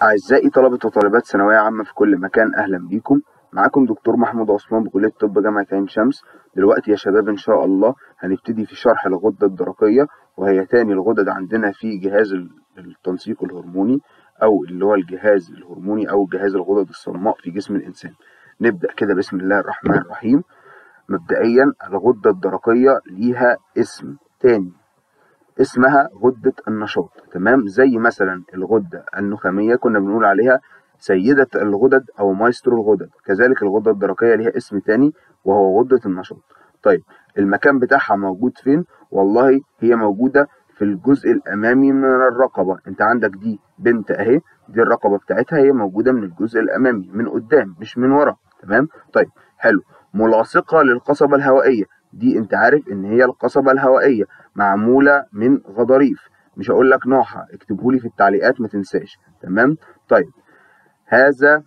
أعزائي طلبة وطالبات ثانوية عامة في كل مكان أهلا بيكم معاكم دكتور محمود عثمان بكلية طب جامعة عين شمس دلوقتي يا شباب إن شاء الله هنبتدي في شرح الغدة الدرقية وهي تاني الغدد عندنا في جهاز التنسيق الهرموني أو اللي هو الجهاز الهرموني أو جهاز الغدد الصماء في جسم الإنسان نبدأ كده بسم الله الرحمن الرحيم مبدئيا الغدة الدرقية ليها اسم تاني اسمها غدة النشاط تمام زي مثلا الغدة النخامية كنا بنقول عليها سيدة الغدد أو مايسترو الغدد كذلك الغدة الدرقية ليها اسم تاني وهو غدة النشاط طيب المكان بتاعها موجود فين والله هي موجودة في الجزء الأمامي من الرقبة أنت عندك دي بنت أهي دي الرقبة بتاعتها هي موجودة من الجزء الأمامي من قدام مش من ورا تمام طيب حلو ملاصقة للقصبة الهوائية دي انت عارف ان هي القصبة الهوائية معمولة من غضاريف مش هقول لك نوعها اكتبه لي في التعليقات ما تنساش تمام طيب هذا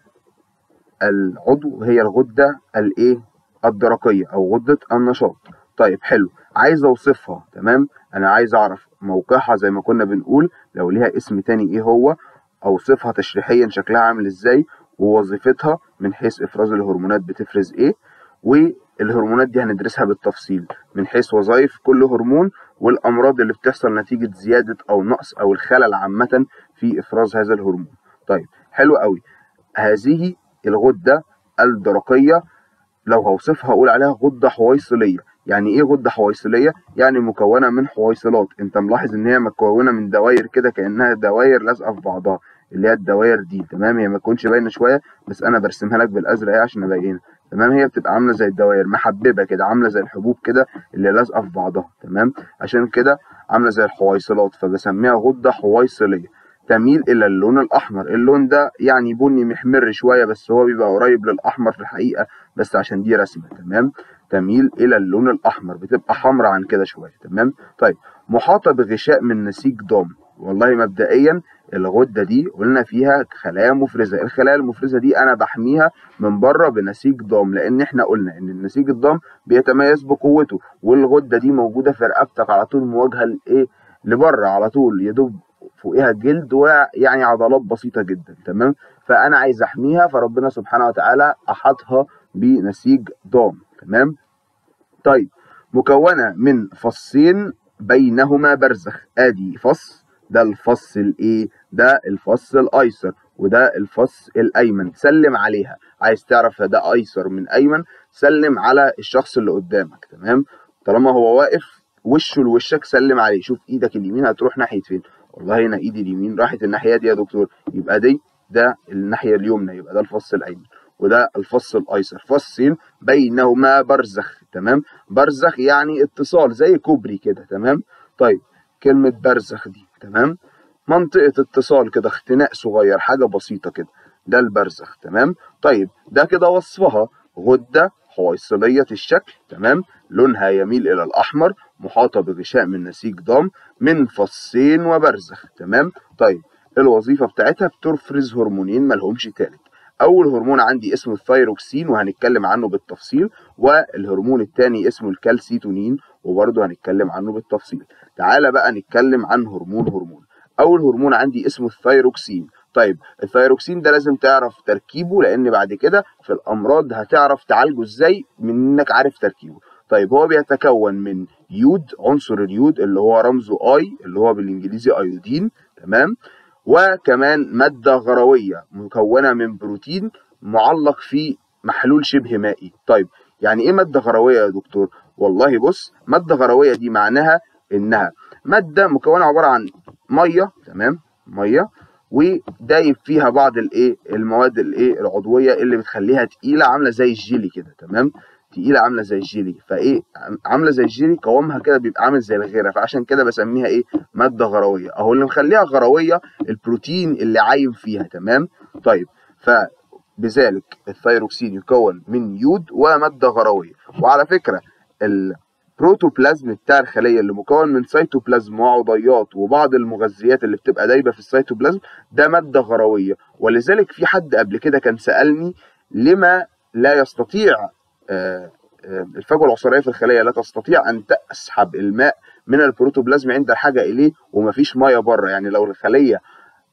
العضو هي الغدة الايه الدرقية او غدة النشاط طيب حلو عايز اوصفها تمام انا عايز اعرف موقعها زي ما كنا بنقول لو ليها اسم تاني ايه هو اوصفها تشريحيا شكلها عامل ازاي ووظيفتها من حيث افراز الهرمونات بتفرز ايه والهرمونات دي هندرسها بالتفصيل من حيث وظائف كل هرمون والامراض اللي بتحصل نتيجه زياده او نقص او الخلل عامه في افراز هذا الهرمون طيب حلو قوي هذه الغده الدرقيه لو هوصفها اقول عليها غده حويصليه يعني ايه غده حويصليه يعني مكونه من حويصلات انت ملاحظ ان هي مكونه من دوائر كده كانها دوائر لازقه في بعضها اللي هي الدوائر دي تمام هي ما تكونش باينه شويه بس انا برسمها لك بالازرق اهي عشان ابينها تمام هي بتبقى عامله زي الدوائر محببه كده عامله زي الحبوب كده اللي لازقه في بعضها تمام عشان كده عامله زي الحويصلات فبسميها غده حويصليه تميل الى اللون الاحمر اللون ده يعني بني محمر شويه بس هو بيبقى قريب للاحمر في الحقيقه بس عشان دي رسمه تمام تميل الى اللون الاحمر بتبقى حمرا عن كده شويه تمام طيب محاطه بغشاء من نسيج ضام والله مبدئيا الغده دي قلنا فيها خلايا مفرزه الخلايا المفرزه دي انا بحميها من بره بنسيج ضام لان احنا قلنا ان النسيج الضام بيتميز بقوته والغده دي موجوده في رقبتك على طول مواجهه لايه لبره على طول يا دوب فوقها جلد ويعني عضلات بسيطه جدا تمام فانا عايز احميها فربنا سبحانه وتعالى احاطها بنسيج ضام تمام طيب مكونه من فصين بينهما برزخ ادي فص ده الفص الايه ده الفص الايسر وده الفص الايمن سلم عليها عايز تعرف ده ايسر من ايمن سلم على الشخص اللي قدامك تمام طالما هو واقف وشه لوشك سلم عليه شوف ايدك اليمين هتروح ناحيه فين والله هنا ايدي اليمين راحت الناحيه دي يا دكتور يبقى دي ده الناحيه اليمنى يبقى ده الفص الايمن وده الفص الايسر فصين بينهما برزخ تمام برزخ يعني اتصال زي كوبري كده تمام طيب كلمه برزخ دي تمام منطقة اتصال كده اختناق صغير حاجة بسيطة كده ده البرزخ تمام طيب ده كده وصفها غدة حويصلية الشكل تمام لونها يميل إلى الأحمر محاطة بغشاء من نسيج ضام من فصين وبرزخ تمام طيب الوظيفة بتاعتها بتفرز هرمونين ملهمش تالت أول هرمون عندي اسمه الثايروكسين وهنتكلم عنه بالتفصيل والهرمون الثاني اسمه الكالسيتونين وبرضه هنتكلم عنه بالتفصيل تعالى بقى نتكلم عن هرمون هرمون اول هرمون عندي اسمه الثايروكسين طيب الثايروكسين ده لازم تعرف تركيبه لان بعد كده في الامراض هتعرف تعالجه ازاي من انك عارف تركيبه طيب هو بيتكون من يود عنصر اليود اللي هو رمزه اي اللي هو بالانجليزي ايودين تمام وكمان ماده غرويه مكونه من بروتين معلق في محلول شبه مائي طيب يعني ايه ماده غرويه يا دكتور والله بص ماده غرويه دي معناها انها ماده مكونه عباره عن ميه تمام ميه ودايب فيها بعض الايه المواد الايه العضويه اللي بتخليها تقيله عامله زي الجيلي كده تمام تقيله عامله زي الجيلي فايه عامله زي الجيلي قوامها كده بيبقى عامل زي الغيره فعشان كده بسميها ايه ماده غرويه اهو اللي مخليها غرويه البروتين اللي عايم فيها تمام طيب فبذلك الثايروكسين يكون من يود وماده غرويه وعلى فكره البروتوبلازم بتاع الخليه اللي مكون من سيتوبلازم وعضيات وبعض المغذيات اللي بتبقى دايبه في السيتوبلازم ده ماده غرويه ولذلك في حد قبل كده كان سالني لما لا يستطيع الفجوه العصاريه في الخليه لا تستطيع ان تسحب الماء من البروتوبلازم عند الحاجه اليه ومفيش ميه بره يعني لو الخليه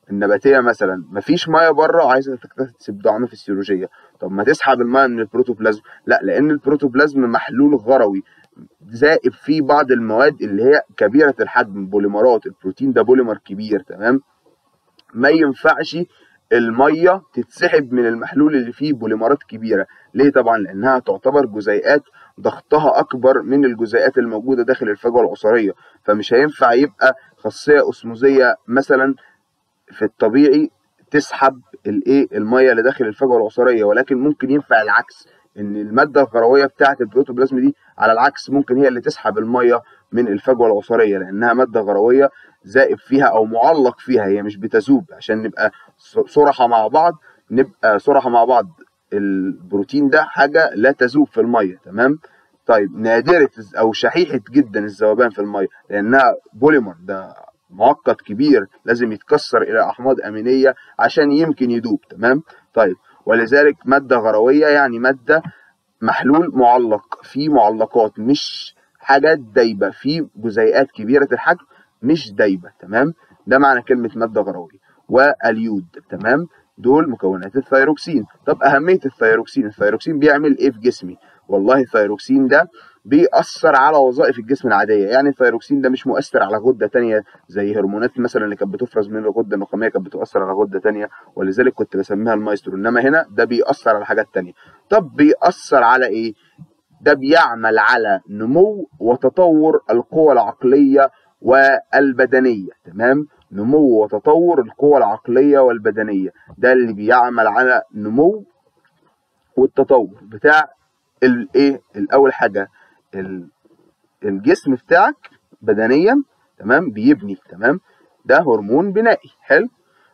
النباتيه مثلا مفيش ميه بره وعايزه تكتسب دعامه فسيولوجيه طب ما تسحب الميه من البروتوبلازم لا لان البروتوبلازم محلول غروي زائب فيه بعض المواد اللي هي كبيره الحجم بوليمرات البروتين ده بوليمر كبير تمام ما ينفعش الميه تتسحب من المحلول اللي فيه بوليمرات كبيره ليه طبعا لانها تعتبر جزيئات ضغطها اكبر من الجزيئات الموجوده داخل الفجوه العصاريه فمش هينفع يبقى خاصيه اسموزيه مثلا في الطبيعي تسحب الايه الميه اللي داخل الفجوه العصاريه ولكن ممكن ينفع العكس ان الماده الغرويه بتاعه البروتوبلازم دي على العكس ممكن هي اللي تسحب الميه من الفجوه العصاريه لانها ماده غرويه زائب فيها او معلق فيها هي مش بتذوب عشان نبقى صراحه مع بعض نبقى صراحه مع بعض البروتين ده حاجه لا تذوب في الميه تمام طيب نادره او شحيحه جدا الذوبان في الميه لانها بوليمر ده معقد كبير لازم يتكسر الى احماض امينيه عشان يمكن يدوب تمام طيب ولذلك ماده غرويه يعني ماده محلول معلق في معلقات مش حاجات دايبه في جزيئات كبيره الحجم مش دايبه تمام ده معنى كلمه ماده غرويه واليود تمام دول مكونات الثيروكسين طب اهميه الثيروكسين الثيروكسين بيعمل ايه في جسمي والله الثيروكسين ده بيأثر على وظائف الجسم العادية يعني الثيروكسين ده مش مؤثر على غدة تانية زي هرمونات مثلا اللي كانت بتفرز من الغدة النخامية كانت بتأثر على غدة تانية ولذلك كنت بسميها المايسترو إنما هنا ده بيأثر على حاجات تانية طب بيأثر على إيه؟ ده بيعمل على نمو وتطور القوى العقلية والبدنية تمام؟ نمو وتطور القوى العقلية والبدنية ده اللي بيعمل على نمو والتطور بتاع الايه الاول حاجه الجسم بتاعك بدنيا تمام بيبني تمام ده هرمون بنائي حلو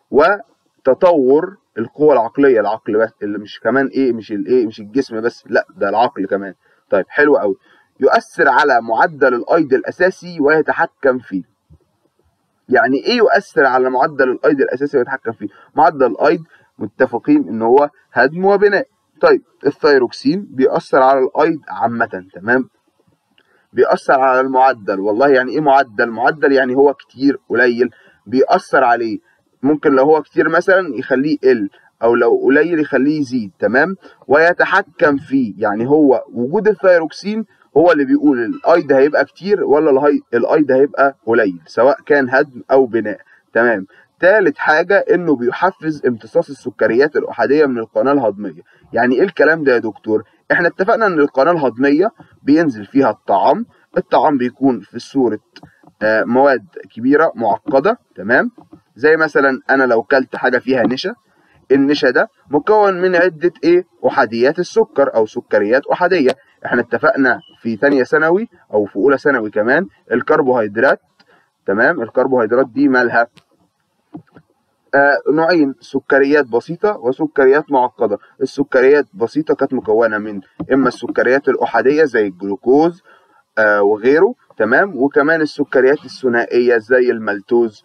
وتطور القوة العقلية العقل بس اللي مش كمان ايه مش الايه مش الجسم بس لا ده العقل كمان طيب حلو قوي يؤثر على معدل الايض الاساسي ويتحكم فيه يعني ايه يؤثر على معدل الايض الاساسي ويتحكم فيه معدل الايض متفقين ان هو هدم وبناء طيب الثيروكسين بيأثر على الايض عامة تمام بيأثر على المعدل والله يعني ايه معدل معدل يعني هو كتير قليل بيأثر عليه ممكن لو هو كتير مثلا يخليه يقل او لو قليل يخليه يزيد تمام ويتحكم فيه يعني هو وجود الثيروكسين هو اللي بيقول الايض هيبقى كتير ولا الايض هيبقى قليل سواء كان هدم او بناء تمام تالت حاجة انه بيحفز امتصاص السكريات الاحادية من القناة الهضمية يعني ايه الكلام ده يا دكتور احنا اتفقنا ان القناة الهضمية بينزل فيها الطعام الطعام بيكون في صورة مواد كبيرة معقدة تمام زي مثلا انا لو كلت حاجة فيها نشا النشا ده مكون من عدة ايه احاديات السكر او سكريات احادية احنا اتفقنا في ثانية ثانوي او في اولى ثانوي كمان الكربوهيدرات تمام الكربوهيدرات دي مالها آه نوعين سكريات بسيطة وسكريات معقدة السكريات بسيطة كانت مكونة من إما السكريات الأحادية زي الجلوكوز آه وغيره تمام وكمان السكريات الثنائية زي المالتوز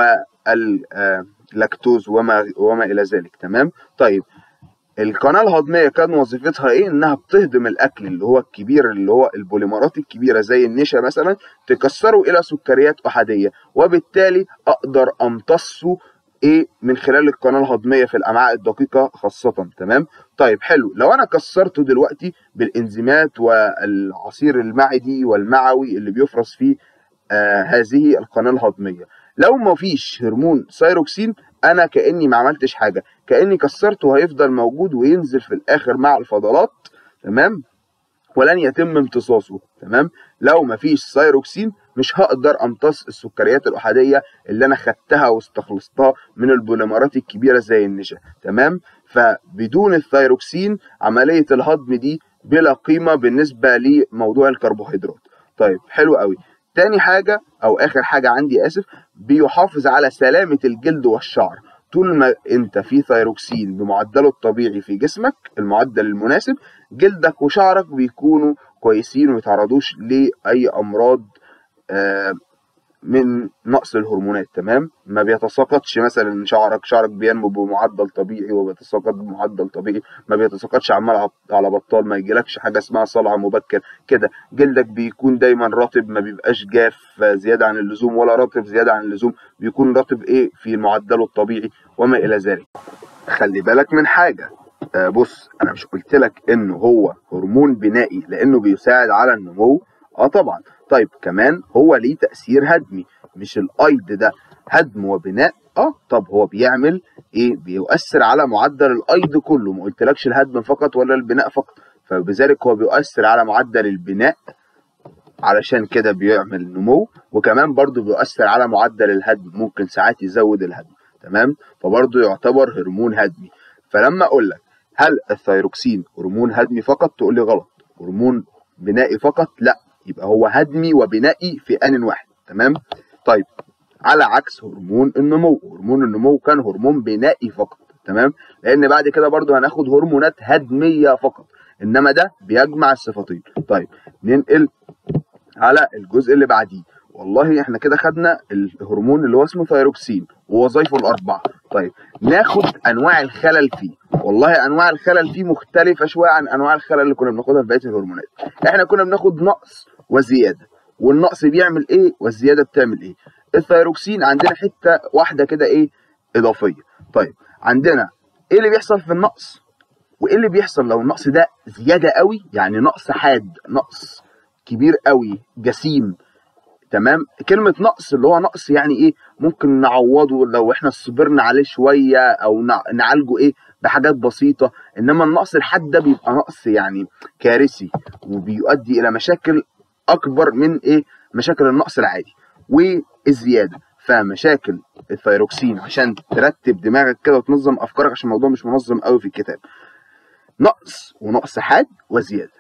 واللاكتوز وما وما إلى ذلك تمام طيب القناة الهضمية كان وظيفتها ايه؟ انها بتهضم الاكل اللي هو الكبير اللي هو البوليمرات الكبيرة زي النشا مثلا تكسره الى سكريات احادية وبالتالي اقدر امتصه ايه من خلال القناه الهضميه في الامعاء الدقيقه خاصه تمام طيب حلو لو انا كسرته دلوقتي بالانزيمات والعصير المعدي والمعوي اللي بيفرز فيه آه هذه القناه الهضميه لو ما فيش هرمون سيروكسين انا كاني ما عملتش حاجه كاني كسرته هيفضل موجود وينزل في الاخر مع الفضلات تمام ولن يتم امتصاصه تمام لو ما فيش سيروكسين مش هقدر امتص السكريات الاحاديه اللي انا خدتها واستخلصتها من البوليمرات الكبيره زي النشا تمام فبدون الثيروكسين عمليه الهضم دي بلا قيمه بالنسبه لموضوع الكربوهيدرات طيب حلو قوي تاني حاجه او اخر حاجه عندي اسف بيحافظ على سلامه الجلد والشعر طول ما انت في ثيروكسين بمعدله الطبيعي في جسمك المعدل المناسب جلدك وشعرك بيكونوا كويسين وما يتعرضوش لاي امراض آه من نقص الهرمونات تمام ما بيتساقطش مثلا شعرك شعرك بينمو بمعدل طبيعي وبيتساقط بمعدل طبيعي ما بيتساقطش عمال على بطال ما يجيلكش حاجه اسمها صلع مبكر كده جلدك بيكون دايما رطب ما بيبقاش جاف زياده عن اللزوم ولا رطب زياده عن اللزوم بيكون رطب ايه في معدله الطبيعي وما الى ذلك خلي بالك من حاجه آه بص انا مش قلت لك انه هو هرمون بنائي لانه بيساعد على النمو اه طبعا طيب كمان هو ليه تأثير هدمي مش الايض ده هدم وبناء اه طب هو بيعمل ايه بيؤثر على معدل الايض كله ما قلتلكش الهدم فقط ولا البناء فقط فبذلك هو بيؤثر على معدل البناء علشان كده بيعمل نمو وكمان برضو بيؤثر على معدل الهدم ممكن ساعات يزود الهدم تمام فبرضو يعتبر هرمون هدمي فلما اقول لك هل الثيروكسين هرمون هدمي فقط تقول لي غلط هرمون بنائي فقط لا يبقى هو هدمي وبنائي في آن واحد تمام طيب على عكس هرمون النمو هرمون النمو كان هرمون بنائي فقط تمام لان بعد كده برضو هناخد هرمونات هدميه فقط انما ده بيجمع الصفتين طيب ننقل على الجزء اللي بعديه والله احنا كده خدنا الهرمون اللي هو اسمه ثيروكسين ووظائفه الاربعه طيب ناخد انواع الخلل فيه والله انواع الخلل فيه مختلفه شويه عن انواع الخلل اللي كنا بناخدها في بقيه الهرمونات احنا كنا بناخد نقص وزياده والنقص بيعمل ايه والزياده بتعمل ايه الثيروكسين عندنا حته واحده كده ايه اضافيه طيب عندنا ايه اللي بيحصل في النقص وايه اللي بيحصل لو النقص ده زياده قوي يعني نقص حاد نقص كبير قوي جسيم تمام كلمة نقص اللي هو نقص يعني ايه ممكن نعوضه لو احنا صبرنا عليه شوية او نعالجه ايه بحاجات بسيطة انما النقص الحاد ده بيبقى نقص يعني كارثي وبيؤدي الى مشاكل اكبر من ايه مشاكل النقص العادي والزيادة فمشاكل الثيروكسين عشان ترتب دماغك كده وتنظم افكارك عشان الموضوع مش منظم قوي في الكتاب نقص ونقص حاد وزيادة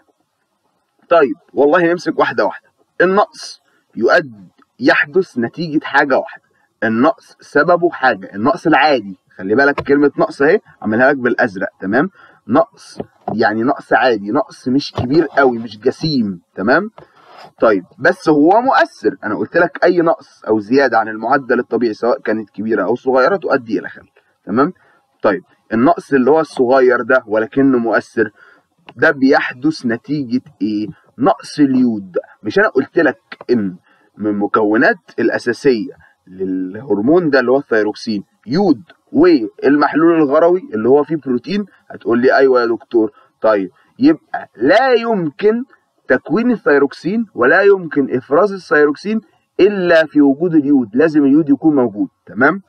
طيب والله نمسك واحدة واحدة النقص يؤدي يحدث نتيجة حاجة واحدة النقص سببه حاجة النقص العادي خلي بالك كلمة نقص اهي عاملها لك بالأزرق تمام نقص يعني نقص عادي نقص مش كبير قوي مش جسيم تمام طيب بس هو مؤثر انا قلت لك اي نقص او زيادة عن المعدل الطبيعي سواء كانت كبيرة او صغيرة تؤدي الى خلل تمام طيب النقص اللي هو الصغير ده ولكنه مؤثر ده بيحدث نتيجة ايه نقص اليود مش انا قلت لك ان من المكونات الاساسيه للهرمون ده اللي هو الثيروكسين يود والمحلول الغروي اللي هو فيه بروتين هتقول لي ايوه يا دكتور طيب يبقى لا يمكن تكوين الثيروكسين ولا يمكن افراز الثيروكسين الا في وجود اليود لازم اليود يكون موجود تمام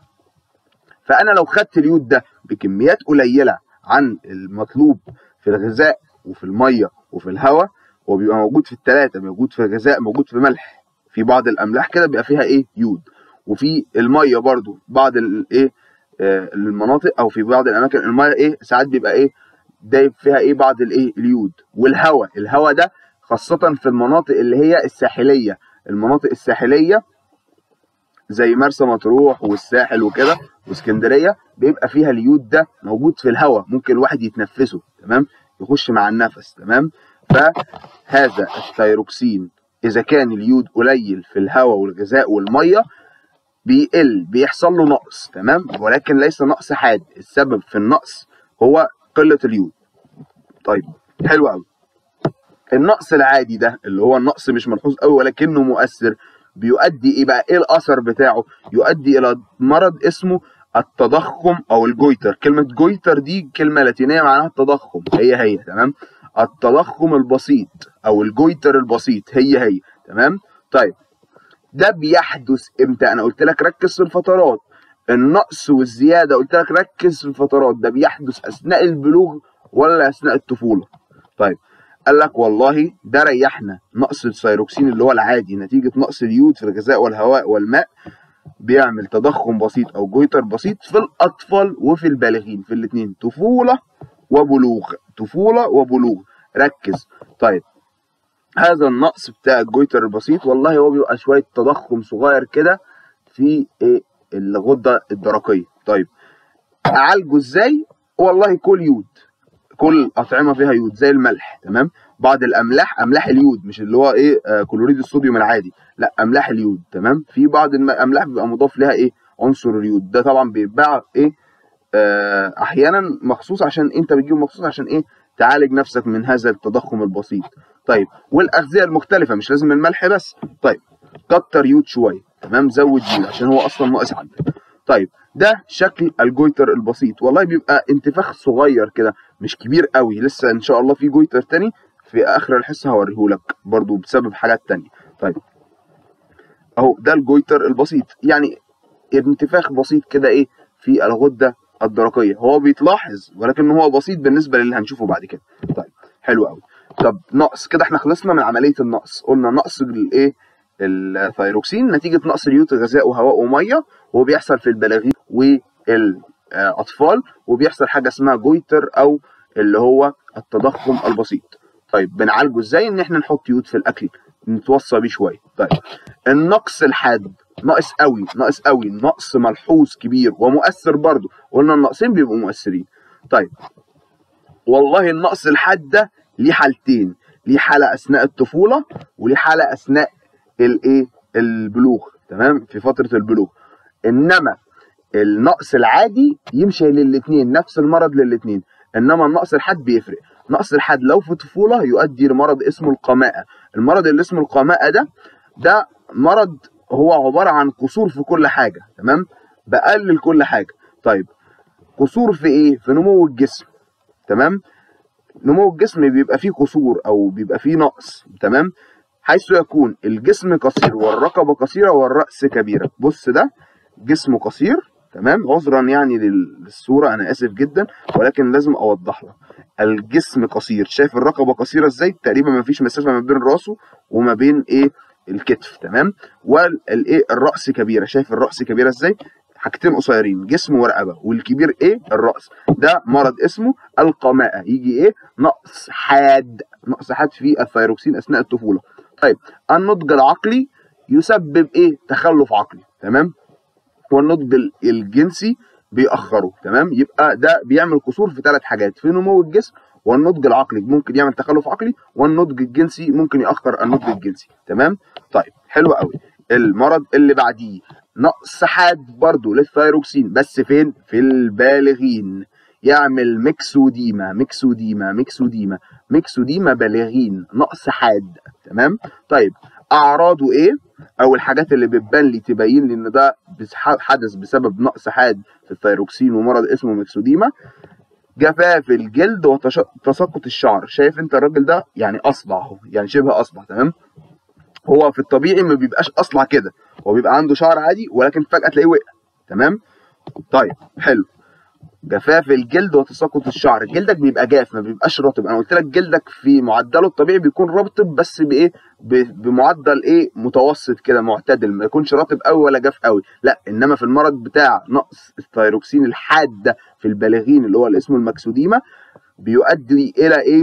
فانا لو خدت اليود ده بكميات قليله عن المطلوب في الغذاء وفي الميه وفي الهواء هو بيبقى موجود في الثلاثه موجود في الغذاء موجود في ملح في بعض الاملاح كده بيبقى فيها ايه يود وفي الميه برضو بعض الايه آه المناطق او في بعض الاماكن الميه ايه ساعات بيبقى ايه دايب فيها ايه بعض الايه اليود والهواء الهواء ده خاصه في المناطق اللي هي الساحليه المناطق الساحليه زي مرسى مطروح والساحل وكده واسكندريه بيبقى فيها اليود ده موجود في الهواء ممكن الواحد يتنفسه تمام يخش مع النفس تمام فهذا الثيروكسين اذا كان اليود قليل في الهواء والغذاء والميه بيقل بيحصل له نقص تمام ولكن ليس نقص حاد السبب في النقص هو قله اليود طيب حلو قوي النقص العادي ده اللي هو النقص مش ملحوظ قوي ولكنه مؤثر بيؤدي ايه بقى ايه الاثر بتاعه يؤدي الى مرض اسمه التضخم او الجويتر كلمه جويتر دي كلمه لاتينيه معناها التضخم هي هي تمام التضخم البسيط او الجويتر البسيط هي هي تمام طيب ده بيحدث امتى انا قلت لك ركز في الفترات النقص والزياده قلت لك ركز في الفترات ده بيحدث اثناء البلوغ ولا اثناء الطفوله طيب قال لك والله ده ريحنا نقص الثيروكسين اللي هو العادي نتيجه نقص اليود في الغذاء والهواء والماء بيعمل تضخم بسيط او جويتر بسيط في الاطفال وفي البالغين في الاثنين طفوله وبلوغ طفوله وبلوغ ركز طيب هذا النقص بتاع الجويتر البسيط والله هو بيبقى شويه تضخم صغير كده في ايه الغده الدرقيه طيب اعالجه ازاي والله كل يود كل اطعمه فيها يود زي الملح تمام بعض الاملاح املاح اليود مش اللي هو ايه آه كلوريد الصوديوم العادي لا املاح اليود تمام في بعض الاملاح بيبقى مضاف لها ايه عنصر اليود ده طبعا بيتباع ايه آه احيانا مخصوص عشان انت بتجيبه مخصوص عشان ايه تعالج نفسك من هذا التضخم البسيط طيب والاغذيه المختلفه مش لازم الملح بس طيب كتر يود شويه تمام زود يود عشان هو اصلا ناقص عندك طيب ده شكل الجويتر البسيط والله بيبقى انتفاخ صغير كده مش كبير قوي لسه ان شاء الله في جويتر تاني في اخر الحصه هوريهولك برضو بسبب حاجات تانية طيب اهو ده الجويتر البسيط يعني انتفاخ بسيط كده ايه في الغده الدرقيه هو بيتلاحظ ولكن هو بسيط بالنسبه للي هنشوفه بعد كده طيب حلو قوي طب نقص كده احنا خلصنا من عمليه النقص قلنا نقص الايه الثيروكسين نتيجه نقص اليوت غذاء وهواء وميه وهو بيحصل في البلاغين والاطفال وبيحصل حاجه اسمها جويتر او اللي هو التضخم البسيط طيب بنعالجه ازاي ان احنا نحط يود في الاكل نتوصى بيه شويه طيب النقص الحاد ناقص قوي ناقص قوي نقص ملحوظ كبير ومؤثر برضه قلنا الناقصين بيبقوا مؤثرين طيب والله النقص الحاد ده ليه حالتين ليه حاله اثناء الطفوله وليه حاله اثناء الايه البلوغ تمام في فتره البلوغ انما النقص العادي يمشي للاثنين نفس المرض للاثنين انما النقص الحاد بيفرق نقص الحاد لو في طفوله يؤدي لمرض اسمه القماءه المرض اللي اسمه القماءه ده ده مرض هو عباره عن قصور في كل حاجه تمام بقلل كل حاجه طيب قصور في ايه في نمو الجسم تمام نمو الجسم بيبقى فيه قصور او بيبقى فيه نقص تمام حيث يكون الجسم قصير والرقبه قصيره والراس كبيره بص ده جسمه قصير تمام عذرا يعني للصوره انا اسف جدا ولكن لازم اوضح لك الجسم قصير شايف الرقبه قصيره ازاي تقريبا ما فيش مسافه ما بين راسه وما بين ايه الكتف تمام والايه الراس كبيره شايف الراس كبيره ازاي حاجتين قصيرين جسم ورقبه والكبير ايه الراس ده مرض اسمه القماءه يجي ايه نقص حاد نقص حاد في الثيروكسين اثناء الطفوله طيب النضج العقلي يسبب ايه تخلف عقلي تمام والنضج الجنسي بيأخره تمام يبقى ده بيعمل قصور في ثلاث حاجات في نمو الجسم والنضج العقلي ممكن يعمل تخلف عقلي والنضج الجنسي ممكن يأخر النضج الجنسي تمام طيب حلو قوي المرض اللي بعديه نقص حاد برضه للثيروكسين بس فين في البالغين يعمل ميكسوديما ميكسوديما ميكسوديما ميكسوديما بالغين نقص حاد تمام طيب اعراضه ايه او الحاجات اللي بتبان لي تبين لي ان ده حدث بسبب نقص حاد في الثيروكسين ومرض اسمه ميكسوديما جفاف الجلد وتساقط الشعر شايف انت الراجل ده يعني اصلع اهو يعني شبه اصلع تمام هو في الطبيعي ما بيبقاش اصلع كده هو بيبقى عنده شعر عادي ولكن فجاه تلاقيه وقع تمام طيب حلو جفاف الجلد وتساقط الشعر جلدك بيبقى جاف ما بيبقاش رطب انا قلت لك جلدك في معدله الطبيعي بيكون رطب بس بايه بمعدل ايه متوسط كده معتدل ما يكونش رطب قوي ولا جاف قوي لا انما في المرض بتاع نقص الثيروكسين الحاد ده في البالغين اللي هو اللي اسمه المكسوديما بيؤدي الى ايه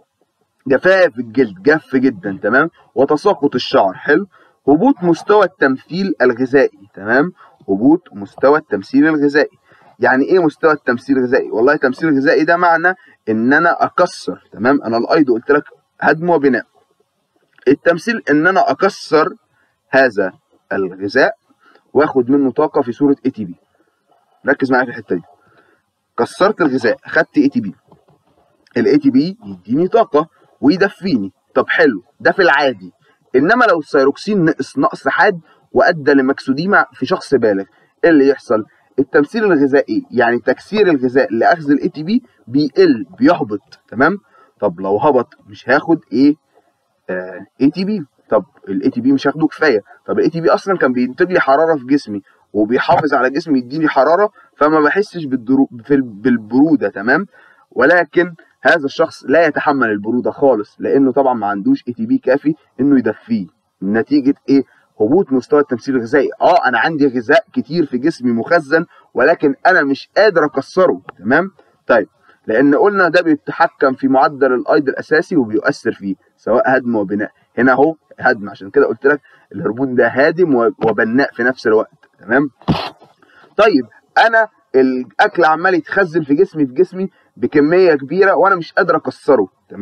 جفاف الجلد جاف جدا تمام وتساقط الشعر حلو هبوط مستوى التمثيل الغذائي تمام هبوط مستوى التمثيل الغذائي يعني ايه مستوى التمثيل الغذائي والله التمثيل الغذائي ده معنى ان انا اكسر تمام انا الايض قلت لك هدم وبناء التمثيل ان انا اكسر هذا الغذاء واخد منه طاقه في صوره اي تي بي ركز معايا في الحته دي كسرت الغذاء خدت اي تي بي الاي تي بي يديني طاقه ويدفيني طب حلو ده في العادي انما لو الثيروكسين نقص نقص حاد وادى لمكسوديما في شخص بالغ ايه اللي يحصل التمثيل الغذائي يعني تكسير الغذاء لاخذ الاي تي بي بيقل بيهبط تمام طب لو هبط مش هاخد ايه اي تي بي طب الاي تي بي مش هاخده كفايه طب الاي تي بي اصلا كان بينتج لي حراره في جسمي وبيحافظ على جسمي يديني حراره فما بحسش بالدرو... بالبروده تمام ولكن هذا الشخص لا يتحمل البروده خالص لانه طبعا ما عندوش اي تي بي كافي انه يدفيه نتيجه ايه هبوط مستوى التمثيل الغذائي اه انا عندي غذاء كتير في جسمي مخزن ولكن انا مش قادر اكسره تمام طيب لان قلنا ده بيتحكم في معدل الايض الاساسي وبيؤثر فيه سواء هدم وبناء هنا اهو هدم عشان كده قلت لك الهرمون ده هادم وبناء في نفس الوقت تمام طيب انا الاكل عمال يتخزن في جسمي في جسمي بكميه كبيره وانا مش قادر اكسره تمام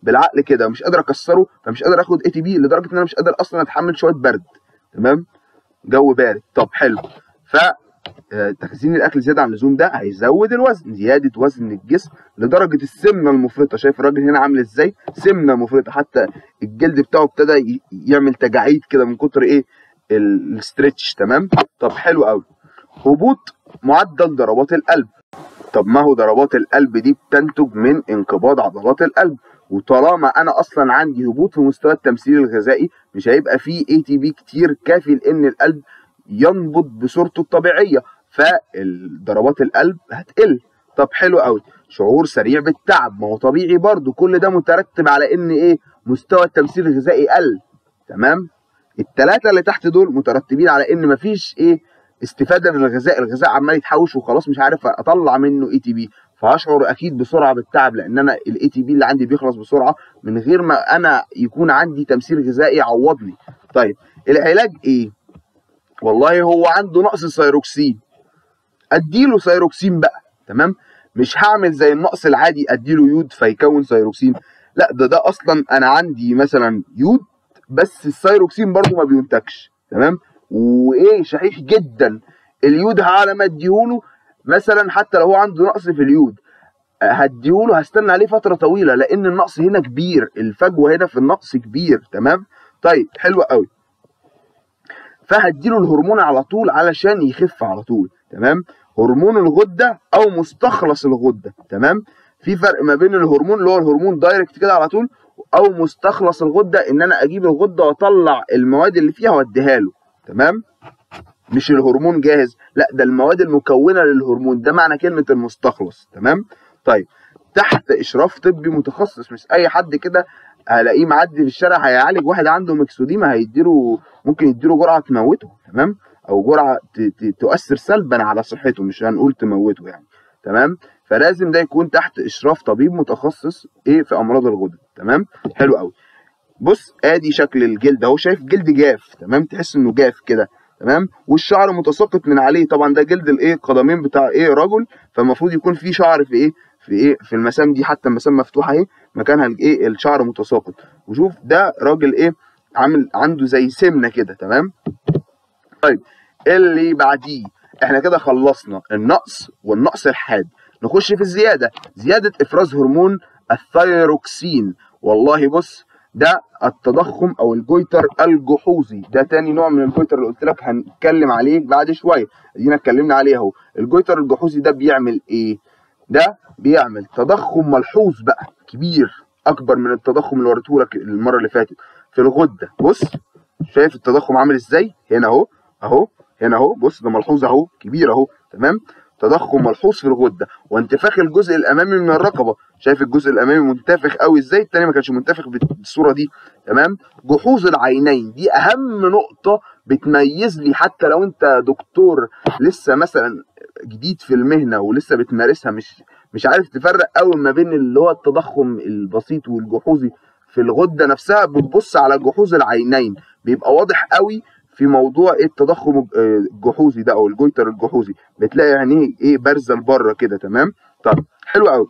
بالعقل كده ومش قادر اكسره فمش قادر اخد اي تي بي لدرجه ان انا مش قادر اصلا اتحمل شويه برد تمام جو بارد طب حلو ف آه، تخزين الاكل زياده عن اللزوم ده هيزود الوزن زياده وزن الجسم لدرجه السمنه المفرطه شايف الراجل هنا عامل ازاي سمنه مفرطه حتى الجلد بتاعه ابتدى ي- يعمل تجاعيد كده من كتر ايه ال- الاسترتش تمام طب حلو قوي هبوط معدل ضربات القلب طب ما هو ضربات القلب دي بتنتج من انقباض عضلات القلب وطالما انا اصلا عندي هبوط في مستوى التمثيل الغذائي مش هيبقى فيه اي تي بي كتير كافي لان القلب ينبض بصورته الطبيعيه فضربات القلب هتقل طب حلو قوي شعور سريع بالتعب ما هو طبيعي برضو كل ده مترتب على ان ايه مستوى التمثيل الغذائي قل تمام الثلاثه اللي تحت دول مترتبين على ان مفيش ايه استفاده من الغذاء الغذاء عمال يتحوش وخلاص مش عارف اطلع منه اي تي بي فهشعر اكيد بسرعه بالتعب لان انا الاي تي بي اللي عندي بيخلص بسرعه من غير ما انا يكون عندي تمثيل غذائي يعوضني طيب العلاج ايه والله هو عنده نقص سيروكسين اديله سيروكسين بقى تمام مش هعمل زي النقص العادي اديله يود فيكون سيروكسين لا ده ده اصلا انا عندي مثلا يود بس السيروكسين برضو ما بينتجش تمام وايه شحيح جدا اليود على ما اديهوله مثلا حتى لو هو عنده نقص في اليود هديهوله هستنى عليه فتره طويله لان النقص هنا كبير الفجوه هنا في النقص كبير تمام طيب حلو قوي فهديله الهرمون على طول علشان يخف على طول تمام هرمون الغده او مستخلص الغده تمام في فرق ما بين الهرمون اللي هو الهرمون دايركت كده على طول او مستخلص الغده ان انا اجيب الغده واطلع المواد اللي فيها واديها له تمام مش الهرمون جاهز لا ده المواد المكونه للهرمون ده معنى كلمه المستخلص تمام طيب تحت اشراف طبي متخصص مش اي حد كده هلاقيه معدي في الشارع هيعالج واحد عنده مكسوديما هيديله ممكن يديله جرعه تموته تمام او جرعه ت- ت- تؤثر سلبا على صحته مش هنقول تموته يعني تمام فلازم ده يكون تحت اشراف طبيب متخصص ايه في امراض الغدد تمام حلو قوي بص ادي شكل الجلد اهو شايف جلد جاف تمام تحس انه جاف كده تمام والشعر متساقط من عليه طبعا ده جلد الايه القدمين بتاع ايه رجل فالمفروض يكون في شعر في ايه في ايه في المسام دي حتى المسام مفتوحه اهي مكانها الايه الشعر متساقط وشوف ده راجل ايه عامل عنده زي سمنه كده تمام طيب اللي بعديه احنا كده خلصنا النقص والنقص الحاد نخش في الزياده زياده افراز هرمون الثيروكسين والله بص ده التضخم او الجويتر الجحوظي ده تاني نوع من الجويتر اللي قلت لك هنتكلم عليه بعد شويه ادينا اتكلمنا عليه اهو الجويتر الجحوظي ده بيعمل ايه ده بيعمل تضخم ملحوظ بقى كبير اكبر من التضخم اللي وريته لك المره اللي فاتت في الغده بص شايف التضخم عامل ازاي هنا اهو اهو هنا اهو بص ده ملحوظ اهو كبير اهو تمام تضخم ملحوظ في الغده وانتفاخ الجزء الامامي من الرقبه شايف الجزء الامامي منتفخ قوي ازاي التاني ما كانش منتفخ بالصوره دي تمام جحوظ العينين دي اهم نقطه بتميز لي حتى لو انت دكتور لسه مثلا جديد في المهنه ولسه بتمارسها مش مش عارف تفرق قوي ما بين اللي هو التضخم البسيط والجحوظي في الغده نفسها بتبص على جحوظ العينين بيبقى واضح قوي في موضوع ايه التضخم الجحوظي ده او الجويتر الجحوظي بتلاقي عينيه ايه بارزه لبره كده تمام طب حلو قوي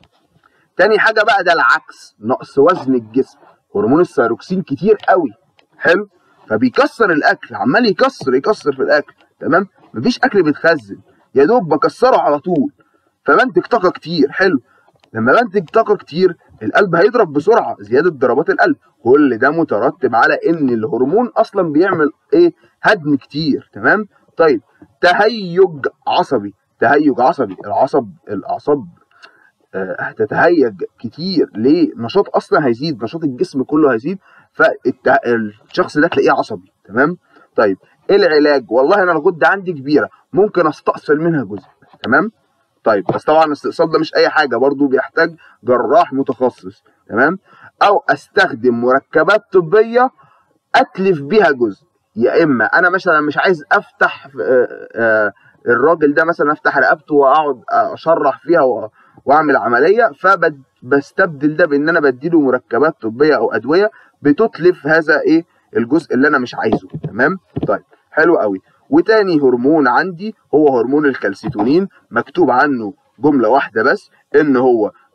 تاني حاجه بقى ده العكس نقص وزن الجسم هرمون الثيروكسين كتير قوي حلو فبيكسر الاكل عمال يكسر يكسر في الاكل تمام مفيش اكل بيتخزن يا دوب بكسره على طول فبنتج طاقه كتير حلو لما بنتج طاقه كتير القلب هيضرب بسرعه زياده ضربات القلب كل ده مترتب على ان الهرمون اصلا بيعمل ايه هدم كتير تمام طيب تهيج عصبي تهيج عصبي العصب الاعصاب آه، هتتهيج كتير ليه نشاط اصلا هيزيد نشاط الجسم كله هيزيد فالشخص ده تلاقيه عصبي تمام طيب ايه العلاج والله انا الغده عندي كبيره ممكن استأصل منها جزء تمام طيب بس طبعا الاستئصال ده مش اي حاجه برضو بيحتاج جراح متخصص تمام او استخدم مركبات طبيه اتلف بيها جزء يا اما انا مثلا مش عايز افتح آه، آه، الراجل ده مثلا افتح رقبته واقعد اشرح فيها و- واعمل عمليه فبستبدل ده بان انا بديله مركبات طبيه او ادويه بتتلف هذا ايه الجزء اللي انا مش عايزه تمام طيب حلو قوي وتاني هرمون عندي هو هرمون الكالسيتونين مكتوب عنه جمله واحده بس ان هو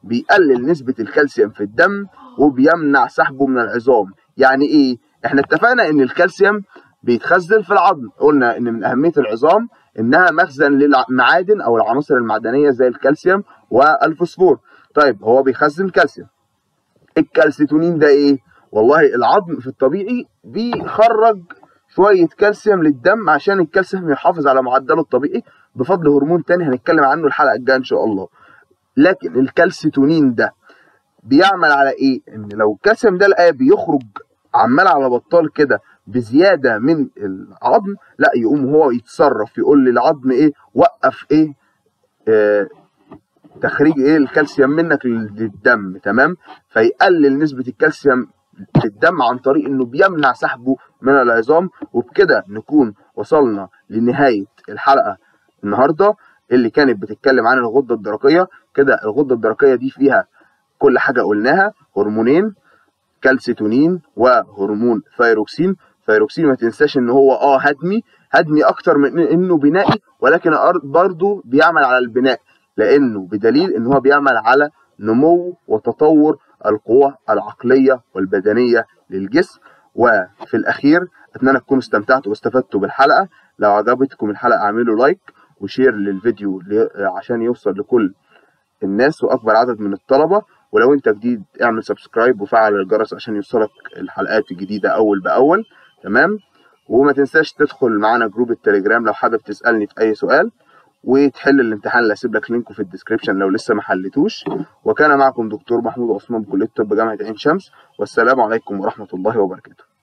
بيقلل نسبة الكالسيوم في الدم وبيمنع سحبه من العظام يعني ايه احنا اتفقنا ان الكالسيوم بيتخزن في العظم قلنا ان من اهمية العظام انها مخزن للمعادن او العناصر المعدنية زي الكالسيوم والفوسفور طيب هو بيخزن كالسيوم الكالسيتونين ده ايه والله العظم في الطبيعي بيخرج شوية كالسيوم للدم عشان الكالسيوم يحافظ على معدله الطبيعي بفضل هرمون تاني هنتكلم عنه الحلقة الجاية إن شاء الله لكن الكالسيتونين ده بيعمل على إيه؟ إن لو الكالسيوم ده لقاه بيخرج عمال على بطال كده بزيادة من العظم لا يقوم هو يتصرف يقول للعظم إيه وقف إيه آه تخريج إيه الكالسيوم منك للدم تمام فيقلل نسبة الكالسيوم في الدم عن طريق انه بيمنع سحبه من العظام وبكده نكون وصلنا لنهايه الحلقه النهارده اللي كانت بتتكلم عن الغده الدرقيه كده الغده الدرقيه دي فيها كل حاجه قلناها هرمونين كالسيتونين وهرمون ثايروكسين ثايروكسين ما تنساش ان هو اه هدمي هدمي اكتر من انه بنائي ولكن برضه بيعمل على البناء لانه بدليل ان هو بيعمل على نمو وتطور القوة العقلية والبدنية للجسم وفي الأخير أتمنى تكونوا استمتعتوا واستفدتوا بالحلقة لو عجبتكم الحلقة اعملوا لايك وشير للفيديو عشان يوصل لكل الناس وأكبر عدد من الطلبة ولو أنت جديد اعمل سبسكرايب وفعل الجرس عشان يوصلك الحلقات الجديدة أول بأول تمام وما تنساش تدخل معانا جروب التليجرام لو حابب تسألني في أي سؤال وتحل الامتحان اللي هسيب لك لينكه في الديسكربشن لو لسه ما حلتوش وكان معكم دكتور محمود عثمان بكليه الطب جامعه عين شمس والسلام عليكم ورحمه الله وبركاته